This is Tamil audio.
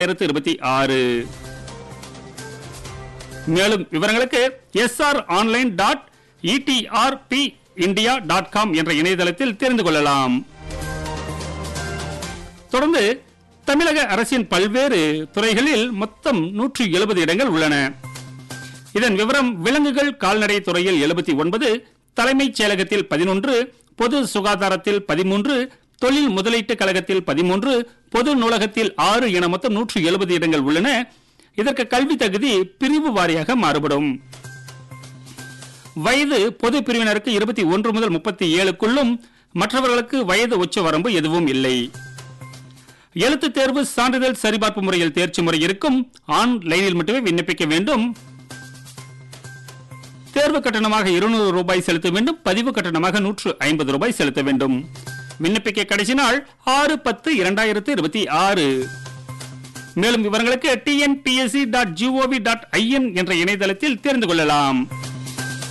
இரண்டாயிரத்து இருபத்தி ஆறு மேலும் விவரங்களுக்கு SR online dot ETRB India dot com என்ற இணையதளத்தில் தெரிந்து கொள்ளலாம் தொடர்ந்து தமிழக அரசின் பல்வேறு துறைகளில் மொத்தம் நூற்றி எழுபது இடங்கள் உள்ளன இதன் விவரம் விலங்குகள் கால்நடை துறையில் எழுபத்தி ஒன்பது தலைமைச் செயலகத்தில் பதினொன்று பொது சுகாதாரத்தில் பதிமூன்று தொழில் முதலீட்டு கழகத்தில் பதிமூன்று பொது நூலகத்தில் ஆறு என மொத்தம் நூற்றி எழுபது இடங்கள் உள்ளன இதற்கு கல்வி தகுதி பிரிவு வாரியாக மாறுபடும் வயது பொது பிரிவினருக்கு இருபத்தி ஒன்று முதல் முப்பத்தி ஏழுக்குள்ளும் மற்றவர்களுக்கு வயது உச்ச வரம்பு எதுவும் இல்லை எழுத்து தேர்வு சான்றிதழ் சரிபார்ப்பு முறையில் தேர்ச்சி முறை இருக்கும் ஆன்லைனில் மட்டுமே விண்ணப்பிக்க வேண்டும் தேர்வு கட்டணமாக இருநூறு ரூபாய் செலுத்த வேண்டும் பதிவு கட்டணமாக நூற்று ஐம்பது ரூபாய் செலுத்த வேண்டும் விண்ணப்பிக்க கடைசி நாள் ஆறு பத்து இரண்டாயிரத்து இருபத்தி ஆறு மேலும் விவரங்களுக்கு TNPSC dot GOV dot IN என்ற இணையதளத்தில் தெரிந்து கொள்ளலாம்